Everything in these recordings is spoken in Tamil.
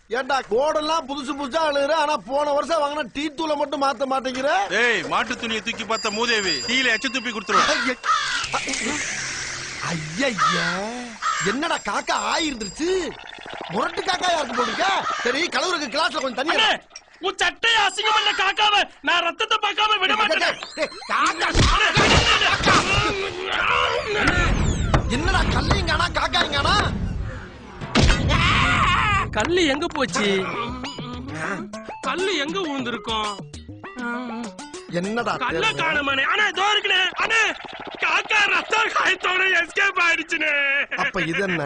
ஏன்டா கோடெல்லாம் புதுசு புதுசா அழுகுற ஆனா போன வருஷம் வாங்கின டீ தூளை மட்டும் மாத்த மாட்டேங்கிற ஏய் மாட்டு துணியை தூக்கி பார்த்த மூதேவி டீல எச்ச துப்பி கொடுத்துருவேன் ஐயா என்னடா காக்கா ஆயிருந்துருச்சு முரட்டு காக்கா யாருக்கு போட்டுருக்க சரி கலவருக்கு கிளாஸ்ல கொஞ்சம் தண்ணி அண்ணே, உன் சட்டையை அசிங்கம் பண்ண காக்காம நான் ரத்தத்தை பார்க்காம விட மாட்டேன் டேய், காக்கா என்னடா கல்லையும் காக்காயும் காணா கல்லு எங்க போச்சு கல்லு எங்க விழுந்திருக்கும் என்னடா கல்ல தேடுற? காணமானே அண்ணே இதோ இருக்குனே அண்ணே காக்கா ரத்த காயத்தோட எஸ்கேப் ஆயிடுச்சுனே அப்ப இது என்ன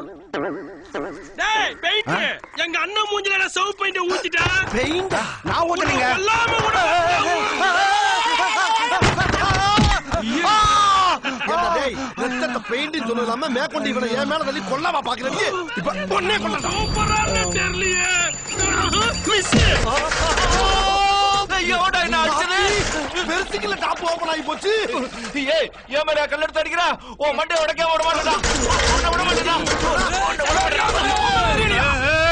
டேய் பெயிண்ட் எங்க அண்ணன் மூஞ்சில சவு பெயிண்ட் ஊத்திட்டா பெயிண்டா நான் ஊத்துறீங்க கொல்லாம விட என்ன டேய் ரத்தத்தை பெயிண்ட் சொன்னது இல்லாம மேற்கொண்டு இவனை என் மேல தள்ளி கொல்லாமா பாக்குறீங்க இப்ப பொண்ணே கொல்லா சூப்பரா இருக்கு தெரியலையே மிஸ் ஐயோடா என்ன அடிச்சது பெருசுக்குள்ள டாப் ஓபன் ஆகி போச்சு ஏய் ஏன் மேல கல் எடுத்து அடிக்கிறா ஓ மண்டை உடைக்க விட மாட்டேடா உன்னை விட மாட்டேடா உன்னை விட மாட்டேடா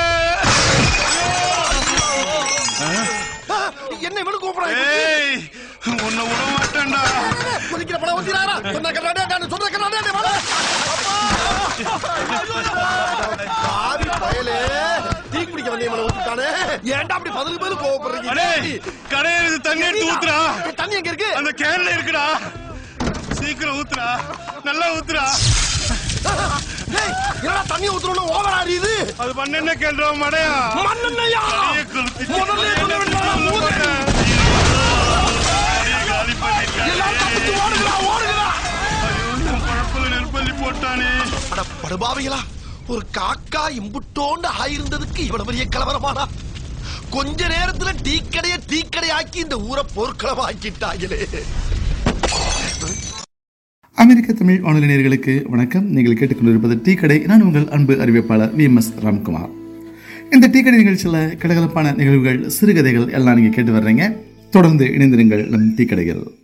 என்ன இவனு கூப்பிடாங்க ஏய் உன்னை விட மாட்டேன்டா குதிக்கிற படம் வந்திராரா சொன்ன கண்ணாடே நான் சொல்ற கண்ணாடே வாடா பாவி பயலே டீ குடிக்க வந்தே மேல ஊத்திட்டானே ஏன்டா அப்படி பதிலுக்கு பதில் கோவப்படுறீங்க அடே கடையில தண்ணி எடுத்து ஊத்துறா ஏய், தண்ணி எங்க இருக்கு அந்த கேன்ல இருக்குடா சீக்கிரம் ஊத்துறா நல்லா ஊத்துறா டேய் என்னடா தண்ணி ஊத்துறோம்னு ஓவர் ஆடியுது அது பண்ண கேள்றா மடையா மண்ணெண்ணையா கையை கொளுத்திட்டு முதல்ல சொல்ல வேண்டியதா ஊதுறேன் காலி பண்ணிட்டேன் எல்லாம் தப்பிச்சு ஓடுகிறா ஓடுகிறா பழப்பது நெற்பள்ளி போட்டானே அட படுபாவிகளா ஒரு காக்கா இம்புட்டோண்டு ஆயிருந்ததுக்கு இவ்வளவு பெரிய கலவரமானா கொஞ்ச நேரத்துல டீ கடைய டீ கடையாக்கி இந்த ஊரை போர்க்களமா ஆக்கிட்டாங்களே அமெரிக்க தமிழ் வானொலி நேயர்களுக்கு வணக்கம் நீங்கள் கேட்டுக்கொண்டிருப்பது டீ கடை நான் உங்கள் அன்பு அறிவிப்பாளர் வி எம் எஸ் ராம்குமார் இந்த டீ கடை நிகழ்ச்சியில் கடகலப்பான நிகழ்வுகள் சிறுகதைகள் எல்லாம் நீங்கள் கேட்டு வர்றீங்க தொடர்ந்து இணைந்திருங்கள் நம் டீ கடைகள்